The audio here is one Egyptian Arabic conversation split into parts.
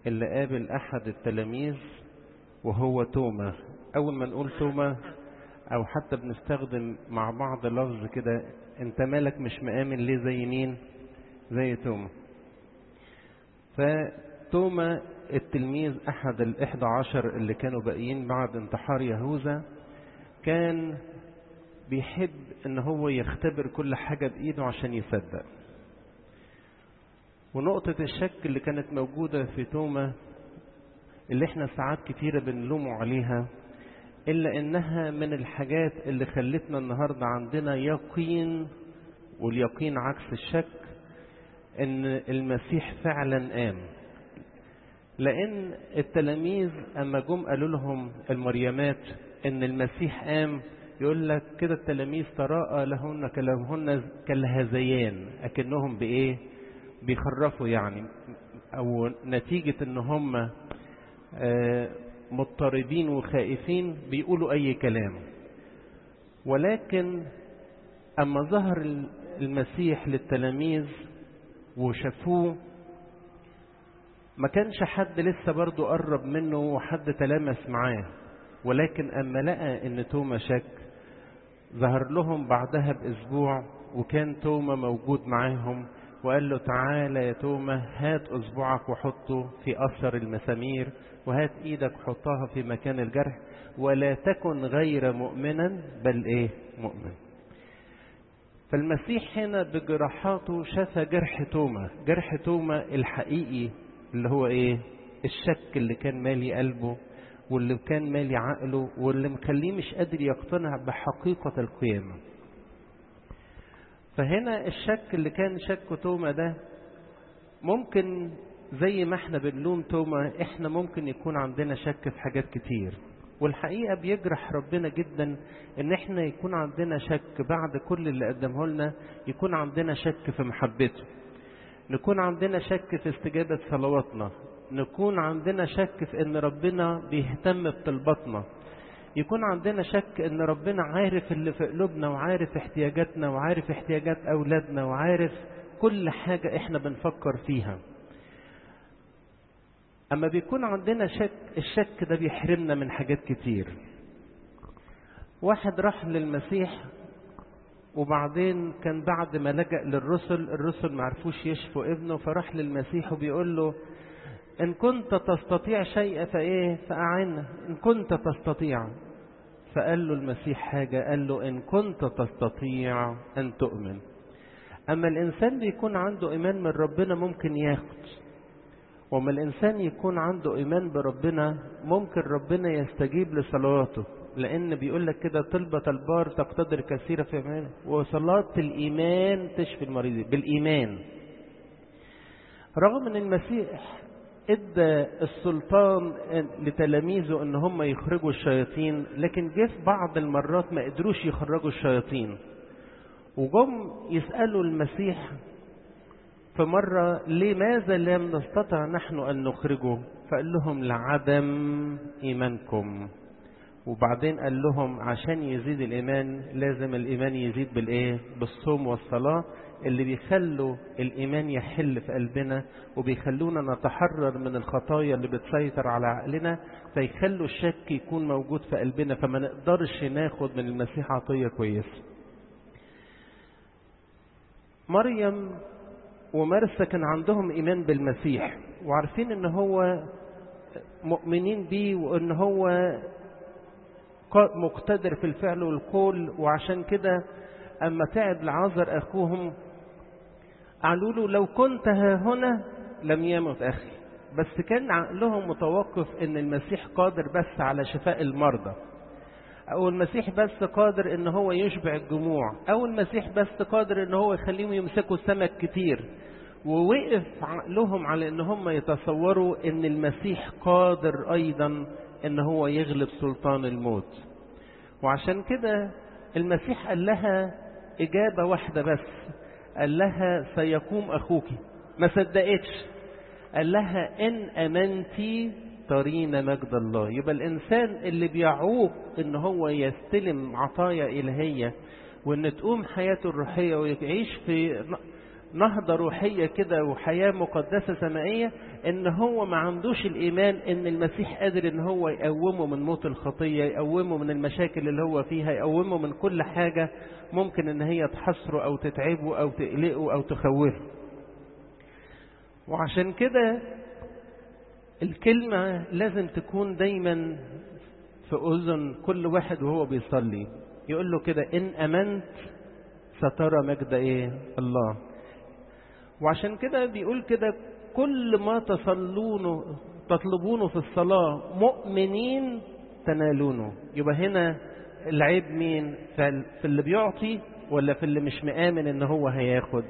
اللي قابل أحد التلاميذ وهو توما أول ما نقول توما أو حتى بنستخدم مع بعض لفظ كده أنت مالك مش مآمن ليه زي مين زي توما فتوما التلميذ أحد الإحدى عشر اللي كانوا باقيين بعد انتحار يهوذا كان بيحب ان هو يختبر كل حاجة بإيده عشان يصدق ونقطة الشك اللي كانت موجودة في توما اللي احنا ساعات كتيرة بنلومه عليها إلا إنها من الحاجات اللي خلتنا النهاردة عندنا يقين واليقين عكس الشك إن المسيح فعلا قام لأن التلاميذ أما جم قالوا لهم المريمات إن المسيح قام يقول لك كده التلاميذ تراءى لهن كلامهن كالهذيان أكنهم بإيه بيخرفوا يعني أو نتيجة إن هم مضطربين وخائفين بيقولوا أي كلام ولكن أما ظهر المسيح للتلاميذ وشافوه ما كانش حد لسه برضه قرب منه وحد تلامس معاه ولكن أما لقى إن توما شك ظهر لهم بعدها بأسبوع وكان توما موجود معاهم وقال له تعالى يا توما هات أصبعك وحطه في أثر المسامير وهات إيدك حطها في مكان الجرح ولا تكن غير مؤمنا بل إيه مؤمن فالمسيح هنا بجراحاته شفى جرح توما جرح توما الحقيقي اللي هو إيه الشك اللي كان مالي قلبه واللي كان مالي عقله واللي مخليه مش قادر يقتنع بحقيقة القيامة فهنا الشك اللي كان شك توما ده ممكن زي ما احنا بنلوم توما احنا ممكن يكون عندنا شك في حاجات كتير والحقيقة بيجرح ربنا جدا ان احنا يكون عندنا شك بعد كل اللي قدمه لنا يكون عندنا شك في محبته نكون عندنا شك في استجابة صلواتنا نكون عندنا شك في ان ربنا بيهتم بطلباتنا يكون عندنا شك ان ربنا عارف اللي في قلوبنا وعارف احتياجاتنا وعارف احتياجات اولادنا وعارف كل حاجة احنا بنفكر فيها اما بيكون عندنا شك الشك ده بيحرمنا من حاجات كتير واحد راح للمسيح وبعدين كان بعد ما لجأ للرسل الرسل معرفوش يشفوا ابنه فراح للمسيح وبيقول له إن كنت تستطيع شيء فإيه فأعنا إن كنت تستطيع فقال له المسيح حاجة قال له إن كنت تستطيع أن تؤمن أما الإنسان بيكون عنده إيمان من ربنا ممكن ياخد وما الإنسان يكون عنده إيمان بربنا ممكن ربنا يستجيب لصلواته لأن بيقول لك كده طلبة البار تقتدر كثيرة في إيمانه وصلاة الإيمان تشفي المريض بالإيمان رغم أن المسيح ادى السلطان لتلاميذه ان هم يخرجوا الشياطين لكن جه في بعض المرات ما قدروش يخرجوا الشياطين وجم يسألوا المسيح فمرة لماذا لم نستطع نحن أن نخرجه فقال لهم لعدم إيمانكم وبعدين قال لهم عشان يزيد الإيمان لازم الإيمان يزيد بالإيه بالصوم والصلاة اللي بيخلوا الإيمان يحل في قلبنا وبيخلونا نتحرر من الخطايا اللي بتسيطر على عقلنا فيخلوا الشك يكون موجود في قلبنا فما نقدرش ناخد من المسيح عطية كويسة مريم ومرسى كان عندهم إيمان بالمسيح وعارفين ان هو مؤمنين بيه وان هو مقتدر في الفعل والقول وعشان كده أما تعب لعازر أخوهم قالوا له لو كنت ها هنا لم يمت أخي بس كان عقلهم متوقف ان المسيح قادر بس على شفاء المرضى او المسيح بس قادر ان هو يشبع الجموع او المسيح بس قادر ان هو يخليهم يمسكوا سمك كتير ووقف عقلهم على ان هم يتصوروا ان المسيح قادر ايضا ان هو يغلب سلطان الموت وعشان كده المسيح قال لها اجابة واحدة بس قال لها سيقوم اخوك ما صدقتش قال لها ان امنتي ترين مجد الله يبقى الانسان اللي بيعوق ان هو يستلم عطايا الهية وان تقوم حياته الروحية ويعيش في نهضة روحية كده وحياة مقدسة سمائية ان هو ما عندوش الايمان ان المسيح قادر ان هو يقومه من موت الخطية يقومه من المشاكل اللي هو فيها يقومه من كل حاجة ممكن ان هي تحصره او تتعبه او تقلقه او تخوفه وعشان كده الكلمة لازم تكون دايما في أذن كل واحد وهو بيصلي يقول له كده إن أمنت سترى مجد إيه الله وعشان كده بيقول كده كل ما تصلونه تطلبونه في الصلاة مؤمنين تنالونه يبقى هنا العيب مين في اللي بيعطي ولا في اللي مش مآمن ان هو هياخد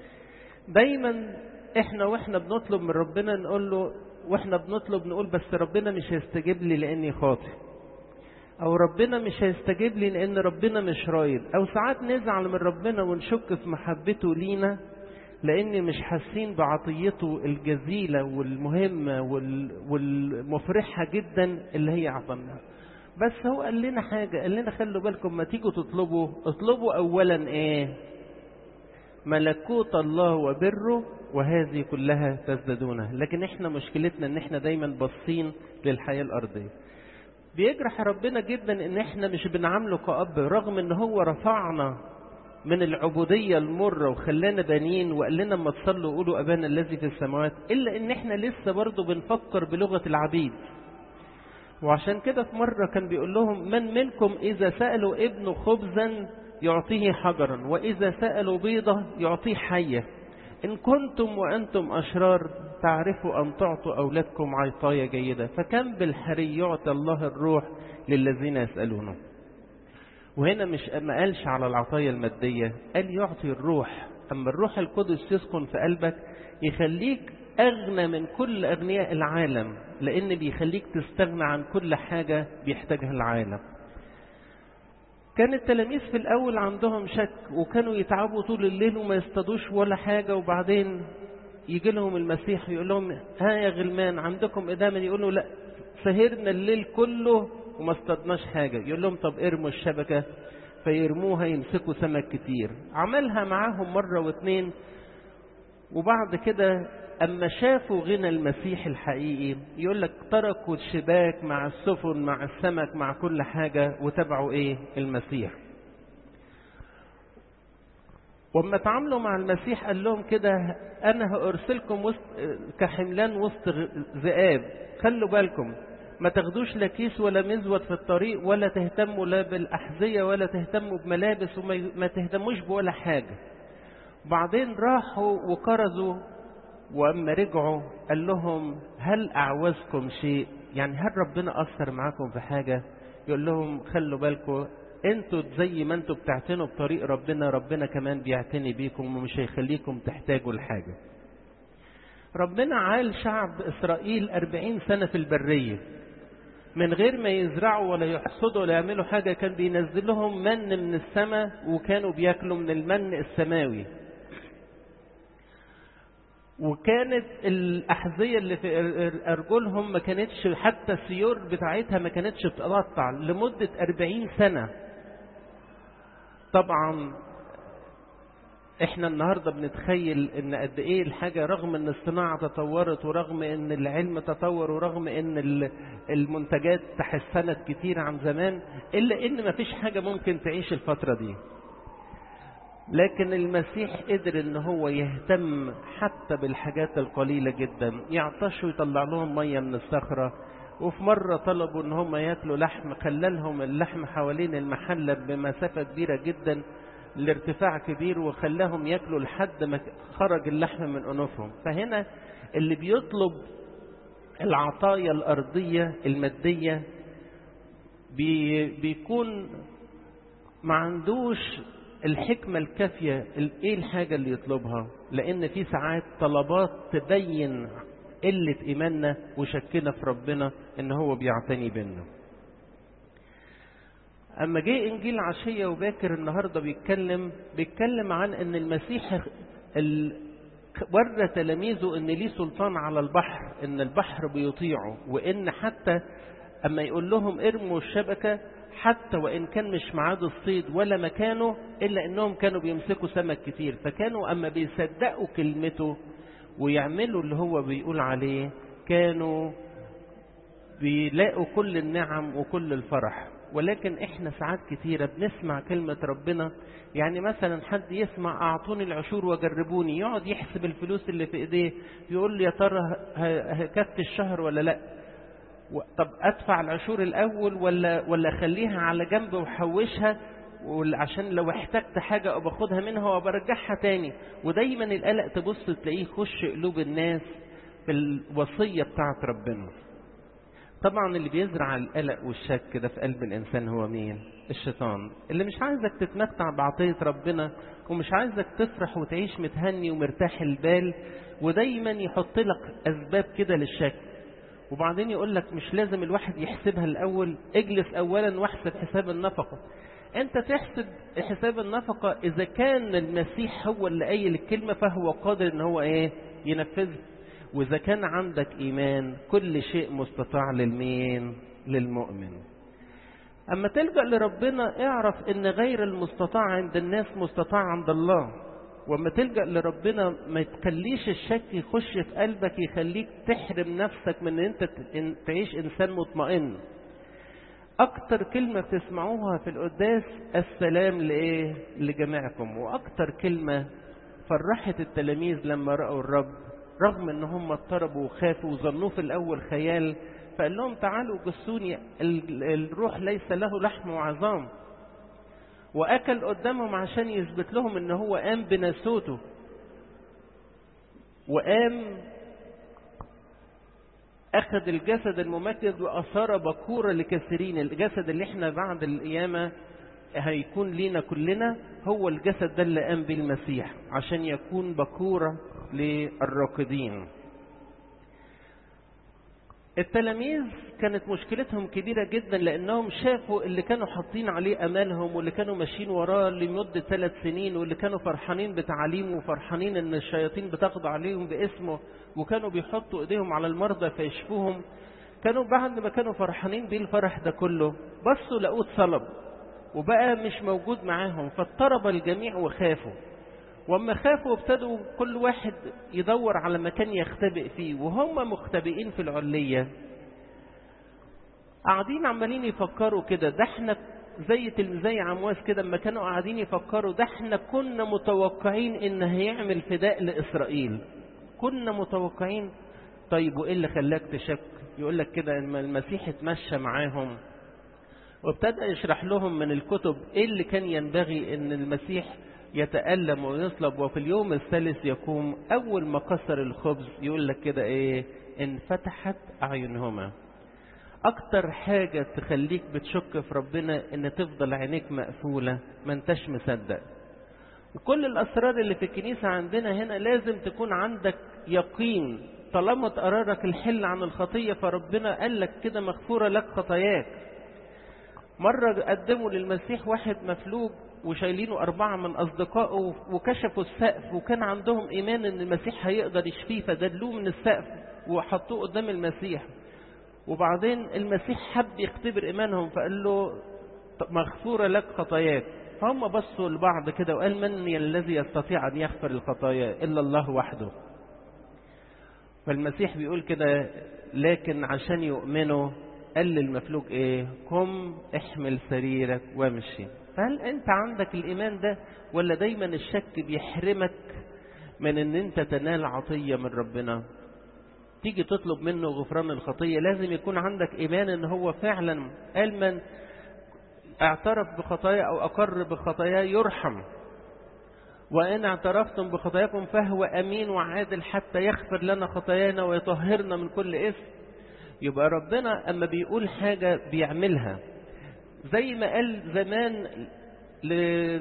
دايما احنا واحنا بنطلب من ربنا نقول له واحنا بنطلب نقول بس ربنا مش هيستجيب لي لاني خاطئ او ربنا مش هيستجيب لي لان ربنا مش رايد او ساعات نزعل من ربنا ونشك في محبته لينا لان مش حاسين بعطيته الجزيلة والمهمة والمفرحة جدا اللي هي عطانا بس هو قال لنا حاجة قال لنا خلوا بالكم ما تيجوا تطلبوا اطلبوا اولا ايه ملكوت الله وبره وهذه كلها تزدادونها لكن احنا مشكلتنا ان احنا دايما باصين للحياة الارضية بيجرح ربنا جدا ان احنا مش بنعامله كأب رغم ان هو رفعنا من العبودية المرة وخلانا بنين وقال لنا اما تصلوا قولوا ابانا الذي في السماوات الا ان احنا لسه برضه بنفكر بلغة العبيد وعشان كده في مرة كان بيقول لهم من منكم اذا سألوا ابنه خبزا يعطيه حجرا واذا سألوا بيضة يعطيه حية إن كنتم وأنتم أشرار تعرفوا أن تعطوا أولادكم عطايا جيدة فكم بالحري يعطى الله الروح للذين يسألونه وهنا مش ما قالش على العطايا المادية قال يعطي الروح أما الروح القدس يسكن في قلبك يخليك أغنى من كل أغنياء العالم لأن بيخليك تستغنى عن كل حاجة بيحتاجها العالم كان التلاميذ في الأول عندهم شك وكانوا يتعبوا طول الليل وما يصطادوش ولا حاجة وبعدين يجي لهم المسيح يقول لهم ها يا غلمان عندكم إدامة يقولوا لا سهرنا الليل كله وما اصطادناش حاجة يقول لهم طب ارموا الشبكة فيرموها يمسكوا سمك كتير عملها معاهم مرة واتنين وبعد كده أما شافوا غنى المسيح الحقيقي يقول لك تركوا الشباك مع السفن مع السمك مع كل حاجة وتبعوا إيه المسيح وما تعاملوا مع المسيح قال لهم كده أنا هأرسلكم وسط كحملان وسط ذئاب خلوا بالكم ما تاخدوش لا كيس ولا مزود في الطريق ولا تهتموا لا بالأحذية ولا تهتموا بملابس وما تهتموش بولا حاجة بعدين راحوا وكرزوا وأما رجعوا قال لهم هل أعوزكم شيء يعني هل ربنا أثر معاكم في حاجة يقول لهم خلوا بالكم انتوا زي ما انتوا بتعتنوا بطريق ربنا ربنا كمان بيعتني بيكم ومش هيخليكم تحتاجوا لحاجة ربنا عال شعب إسرائيل أربعين سنة في البرية من غير ما يزرعوا ولا يحصدوا ولا يعملوا حاجة كان بينزل لهم من من السماء وكانوا بياكلوا من المن السماوي وكانت الأحذية اللي في أرجلهم ما كانتش حتى السيور بتاعتها ما كانتش بتقطع لمدة أربعين سنة طبعا احنا النهاردة بنتخيل ان قد ايه الحاجة رغم ان الصناعة تطورت ورغم ان العلم تطور ورغم ان المنتجات تحسنت كتير عن زمان الا ان مفيش حاجة ممكن تعيش الفترة دي لكن المسيح قدر ان هو يهتم حتى بالحاجات القليلة جدا يعطشوا يطلع لهم مية من الصخرة وفي مرة طلبوا ان هم ياكلوا لحم خلالهم اللحم حوالين المحلة بمسافة كبيرة جدا لارتفاع كبير وخلاهم ياكلوا لحد ما خرج اللحم من انوفهم فهنا اللي بيطلب العطايا الارضية المادية بي بيكون ما عندوش الحكمة الكافية ايه الحاجة اللي يطلبها لان في ساعات طلبات تبين قلة ايماننا وشكنا في ربنا ان هو بيعتني بينا اما جه انجيل عشية وباكر النهاردة بيتكلم بيتكلم عن ان المسيح ال... ورى تلاميذه ان ليه سلطان على البحر ان البحر بيطيعه وان حتى أما يقول لهم ارموا الشبكة حتى وإن كان مش ميعاد الصيد ولا مكانه إلا إنهم كانوا بيمسكوا سمك كتير فكانوا أما بيصدقوا كلمته ويعملوا اللي هو بيقول عليه كانوا بيلاقوا كل النعم وكل الفرح ولكن احنا ساعات كتيرة بنسمع كلمة ربنا يعني مثلا حد يسمع اعطوني العشور وجربوني يقعد يحسب الفلوس اللي في ايديه يقول لي يا ترى هكفي الشهر ولا لا طب ادفع العشور الاول ولا ولا اخليها على جنب واحوشها عشان لو احتجت حاجة أو باخدها منها وبرجعها تاني ودايما القلق تبص تلاقيه يخش قلوب الناس في الوصية بتاعت ربنا طبعا اللي بيزرع القلق والشك ده في قلب الإنسان هو مين الشيطان اللي مش عايزك تتمتع بعطية ربنا ومش عايزك تفرح وتعيش متهني ومرتاح البال ودايما يحط لك أسباب كده للشك وبعدين يقول لك مش لازم الواحد يحسبها الأول اجلس أولا واحسب حساب النفقة انت تحسب حساب النفقة اذا كان المسيح هو اللي قايل الكلمة فهو قادر ان هو ايه ينفذها واذا كان عندك ايمان كل شيء مستطاع للمين للمؤمن اما تلجأ لربنا اعرف ان غير المستطاع عند الناس مستطاع عند الله واما تلجأ لربنا ما تخليش الشك يخش في قلبك يخليك تحرم نفسك من ان انت تعيش انسان مطمئن اكتر كلمة بتسمعوها في القداس السلام لايه لجميعكم واكتر كلمة فرحت التلاميذ لما رأوا الرب رغم ان هم اضطربوا وخافوا وظنوه في الاول خيال فقال لهم تعالوا جسوني الروح ليس له لحم وعظام واكل قدامهم عشان يثبت لهم ان هو قام بناسوته وقام أخذ الجسد الممجد وأثار بكورة لكثيرين الجسد اللي احنا بعد القيامة هيكون لينا كلنا هو الجسد ده اللي قام به المسيح عشان يكون بكورة للراقدين التلاميذ كانت مشكلتهم كبيرة جدا لأنهم شافوا اللي كانوا حاطين عليه أمالهم واللي كانوا ماشيين وراه لمدة ثلاث سنين واللي كانوا فرحانين بتعاليمه وفرحانين إن الشياطين بتقضى عليهم باسمه وكانوا بيحطوا إيديهم على المرضى فيشفوهم كانوا بعد ما كانوا فرحانين بيه الفرح ده كله بصوا لقوه اتصلب وبقى مش موجود معاهم فاضطرب الجميع وخافوا واما خافوا ابتدوا كل واحد يدور على مكان يختبئ فيه وهم مختبئين في العلية قاعدين عمالين يفكروا كده ده احنا زي زي عمواس كده اما كانوا قاعدين يفكروا ده احنا كنا متوقعين ان هيعمل فداء لاسرائيل كنا متوقعين طيب وايه اللي خلاك تشك يقول لك كده ان المسيح اتمشى معاهم وابتدى يشرح لهم من الكتب ايه اللي كان ينبغي ان المسيح يتألم ويصلب وفي اليوم الثالث يقوم أول ما كسر الخبز يقول لك كده إيه انفتحت أعينهما أكتر حاجة تخليك بتشك في ربنا إن تفضل عينيك مقفولة ما انتش مصدق وكل الأسرار اللي في الكنيسة عندنا هنا لازم تكون عندك يقين طالما تقررك الحل عن الخطية فربنا قال لك كده مغفورة لك خطاياك مرة قدموا للمسيح واحد مفلوج وشايلينه أربعة من أصدقائه وكشفوا السقف وكان عندهم إيمان إن المسيح هيقدر يشفيه فدلوه من السقف وحطوه قدام المسيح وبعدين المسيح حب يختبر إيمانهم فقال له مغفورة لك خطاياك فهم بصوا لبعض كده وقال من الذي يستطيع أن يغفر الخطايا إلا الله وحده فالمسيح بيقول كده لكن عشان يؤمنوا قال للمفلوج ايه قم احمل سريرك وامشي فهل انت عندك الايمان ده ولا دايما الشك بيحرمك من ان انت تنال عطية من ربنا تيجي تطلب منه غفران الخطية لازم يكون عندك ايمان ان هو فعلا قال من اعترف بخطايا او اقر بخطايا يرحم وإن اعترفتم بخطاياكم فهو أمين وعادل حتى يغفر لنا خطايانا ويطهرنا من كل إثم يبقى ربنا أما بيقول حاجة بيعملها زي ما قال زمان ل...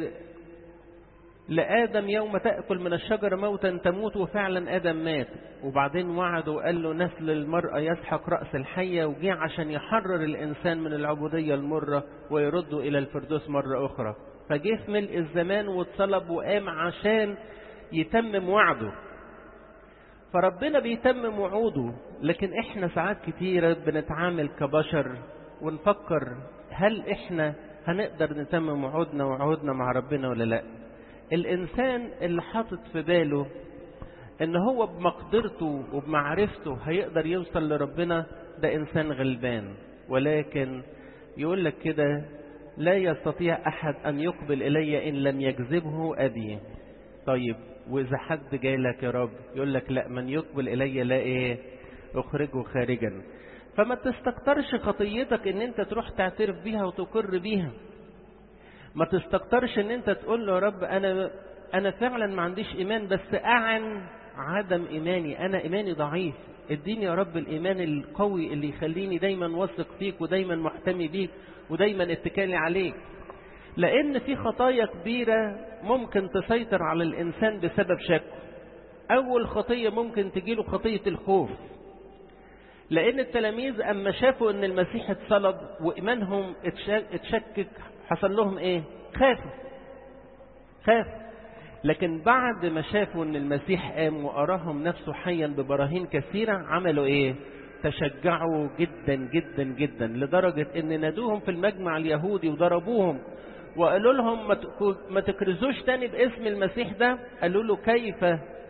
لآدم يوم تأكل من الشجرة موتا تموت وفعلا آدم مات وبعدين وعده وقال له نسل المرأة يسحق رأس الحية وجه عشان يحرر الإنسان من العبودية المرة ويرده إلى الفردوس مرة أخرى فجه في ملء الزمان واتصلب وقام عشان يتمم وعده فربنا بيتمم وعوده لكن احنا ساعات كتيرة بنتعامل كبشر ونفكر هل احنا هنقدر نتمم وعودنا وعودنا مع ربنا ولا لا الانسان اللي حاطط في باله ان هو بمقدرته وبمعرفته هيقدر يوصل لربنا ده انسان غلبان ولكن يقول لك كده لا يستطيع احد ان يقبل الي ان لم يجذبه ابي طيب واذا حد جاي لك يا رب يقول لك لا من يقبل الي لا ايه اخرجه خارجا فما تستكترش خطيتك ان انت تروح تعترف بيها وتقر بيها ما تستكترش ان انت تقول له يا رب انا انا فعلا ما عنديش ايمان بس اعن عدم ايماني انا ايماني ضعيف اديني يا رب الايمان القوي اللي يخليني دايما واثق فيك ودايما محتمي بيك ودايما اتكالي عليك لان في خطايا كبيره ممكن تسيطر على الانسان بسبب شكه اول خطيه ممكن تجيله خطيه الخوف لان التلاميذ اما شافوا ان المسيح اتصلب وايمانهم اتشكك حصل لهم ايه خافوا خافوا لكن بعد ما شافوا ان المسيح قام واراهم نفسه حيا ببراهين كثيره عملوا ايه تشجعوا جدا جدا جدا لدرجه ان نادوهم في المجمع اليهودي وضربوهم وقالوا لهم ما تكرزوش تاني باسم المسيح ده قالوا له كيف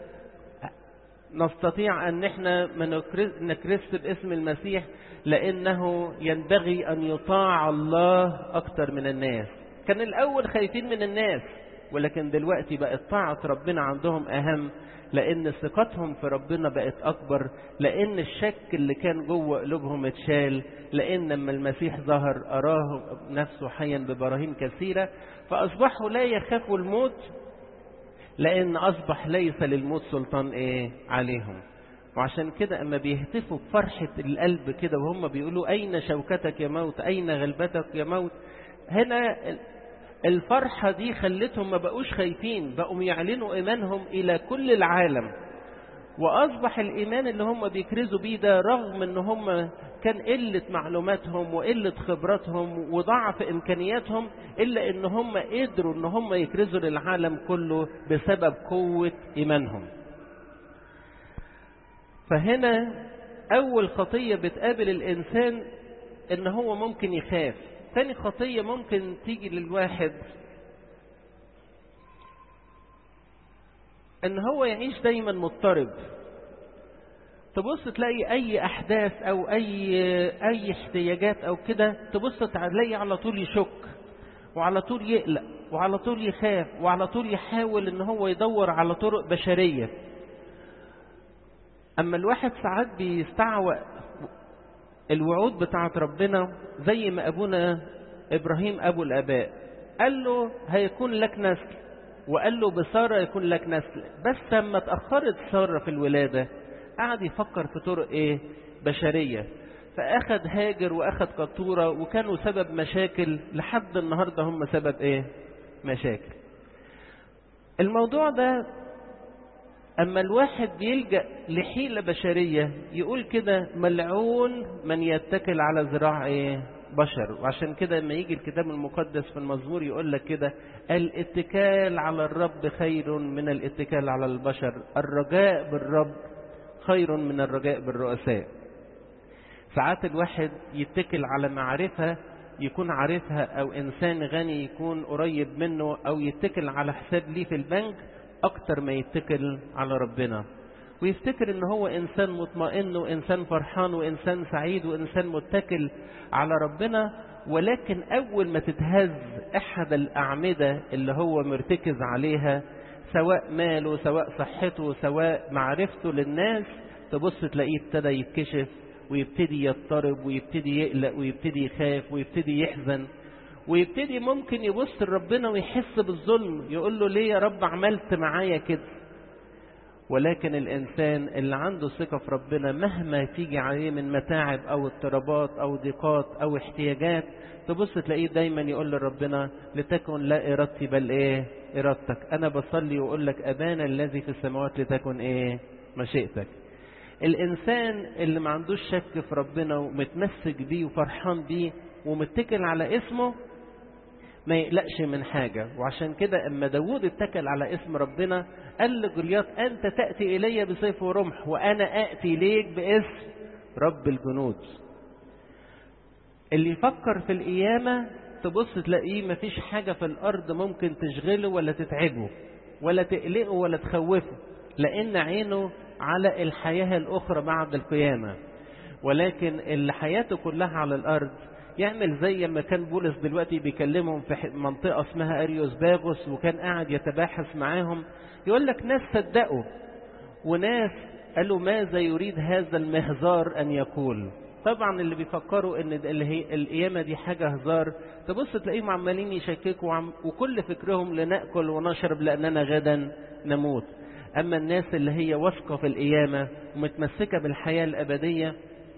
نستطيع ان احنا ما نكرس باسم المسيح لانه ينبغي ان يطاع الله اكتر من الناس كان الاول خايفين من الناس ولكن دلوقتي بقت طاعة ربنا عندهم اهم لان ثقتهم في ربنا بقت اكبر لان الشك اللي كان جوه قلوبهم اتشال لان لما المسيح ظهر اراه نفسه حيا ببراهين كثيرة فاصبحوا لا يخافوا الموت لان اصبح ليس للموت سلطان ايه عليهم وعشان كده اما بيهتفوا بفرحة القلب كده وهم بيقولوا اين شوكتك يا موت اين غلبتك يا موت هنا الفرحة دي خلتهم ما بقوش خايفين بقوا يعلنوا ايمانهم الى كل العالم واصبح الايمان اللي هم بيكرزوا بيه ده رغم ان هم كان قلة معلوماتهم وقلة خبراتهم وضعف امكانياتهم الا ان هم قدروا ان هم يكرزوا للعالم كله بسبب قوة ايمانهم فهنا اول خطية بتقابل الانسان ان هو ممكن يخاف تاني خطية ممكن تيجي للواحد ان هو يعيش دايما مضطرب تبص تلاقي اي احداث او اي اي احتياجات او كده تبص تلاقي على طول يشك وعلى طول يقلق وعلى طول يخاف وعلى طول يحاول ان هو يدور على طرق بشرية اما الواحد ساعات بيستعوى الوعود بتاعت ربنا زي ما ابونا ابراهيم ابو الاباء قال له هيكون لك نسل وقال له بسارة يكون لك نسل بس لما اتأخرت سارة في الولادة قعد يفكر في طرق ايه بشرية فاخد هاجر واخد قطورة وكانوا سبب مشاكل لحد النهاردة هم سبب ايه مشاكل الموضوع ده اما الواحد بيلجأ لحيلة بشرية يقول كده ملعون من يتكل على ذراع ايه بشر وعشان كده لما يجي الكتاب المقدس في المزمور يقول لك كده الاتكال على الرب خير من الاتكال على البشر الرجاء بالرب خير من الرجاء بالرؤساء ساعات الواحد يتكل على معرفة يكون عارفها او انسان غني يكون قريب منه او يتكل على حساب ليه في البنك اكتر ما يتكل على ربنا ويفتكر ان هو انسان مطمئن وانسان فرحان وانسان سعيد وانسان متكل على ربنا ولكن اول ما تتهز احد الاعمدة اللي هو مرتكز عليها سواء ماله سواء صحته سواء معرفته للناس تبص تلاقيه ابتدى يتكشف ويبتدي يضطرب ويبتدي يقلق ويبتدي يخاف ويبتدي يحزن ويبتدي ممكن يبص لربنا ويحس بالظلم يقول له ليه يا رب عملت معايا كده ولكن الإنسان اللي عنده ثقة في ربنا مهما تيجي عليه من متاعب أو اضطرابات أو ضيقات أو احتياجات تبص تلاقيه دايما يقول لربنا لتكن لا إرادتي بل إيه إرادتك أنا بصلي وأقول لك أبانا الذي في السماوات لتكن إيه مشيئتك الإنسان اللي ما عندوش شك في ربنا ومتمسك بيه وفرحان بيه ومتكل على اسمه ما يقلقش من حاجة وعشان كده اما داود اتكل على اسم ربنا قال لجولياط انت تأتي الي بسيف ورمح وانا اتي ليك باسم رب الجنود اللي يفكر في القيامة تبص تلاقيه مفيش حاجة في الارض ممكن تشغله ولا تتعبه ولا تقلقه ولا تخوفه لان عينه على الحياة الاخرى بعد القيامة ولكن اللي حياته كلها على الارض يعمل زي ما كان بولس دلوقتي بيكلمهم في منطقة اسمها أريوس باغوس وكان قاعد يتباحث معاهم يقول لك ناس صدقوا وناس قالوا ماذا يريد هذا المهزار أن يقول طبعا اللي بيفكروا ان اللي هي القيامة دي حاجة هزار تبص تلاقيهم عمالين يشككوا وعم وكل فكرهم لنأكل ونشرب لأننا غدا نموت أما الناس اللي هي واثقة في القيامة ومتمسكة بالحياة الأبدية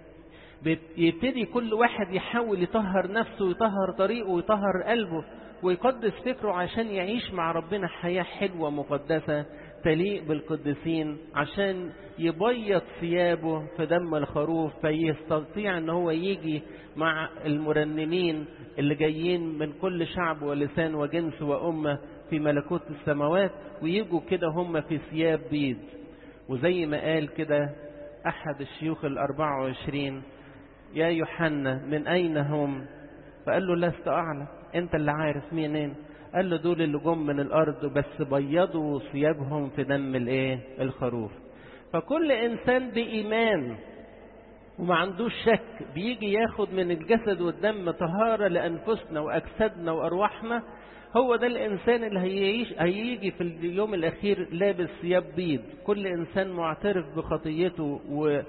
يبتدي كل واحد يحاول يطهر نفسه ويطهر طريقه ويطهر قلبه ويقدس فكره عشان يعيش مع ربنا حياة حلوة مقدسة تليق بالقديسين عشان يبيض ثيابه في دم الخروف فيستطيع ان هو يجي مع المرنمين اللي جايين من كل شعب ولسان وجنس وأمة في ملكوت السماوات ويجوا كده هم في ثياب بيض وزي ما قال كده أحد الشيوخ الأربعة وعشرين يا يوحنا من أين هم فقال له لست أعلم أنت اللي عارف منين قال له دول اللي جم من الأرض بس بيضوا ثيابهم في دم الإيه الخروف فكل إنسان بإيمان وما عندوش شك بيجي ياخد من الجسد والدم طهارة لأنفسنا وأجسادنا وأرواحنا هو ده الإنسان اللي هيعيش هيجي في اليوم الأخير لابس ثياب بيض كل إنسان معترف بخطيته و...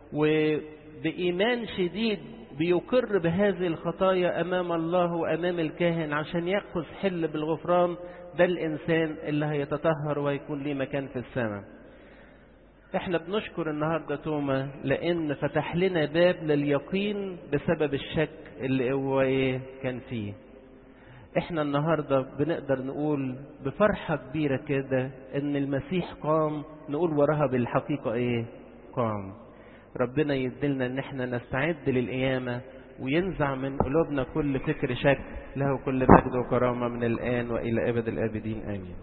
وبإيمان شديد بيقر بهذه الخطايا أمام الله وأمام الكاهن عشان يأخذ حل بالغفران ده الإنسان اللي هيتطهر ويكون ليه مكان في السماء احنا بنشكر النهاردة توما لأن فتح لنا باب لليقين بسبب الشك اللي هو ايه كان فيه احنا النهاردة بنقدر نقول بفرحة كبيرة كده ان المسيح قام نقول وراها بالحقيقة ايه قام ربنا يدلنا ان احنا نستعد للقيامة وينزع من قلوبنا كل فكر شك له كل مجد وكرامة من الآن وإلى أبد الآبدين آمين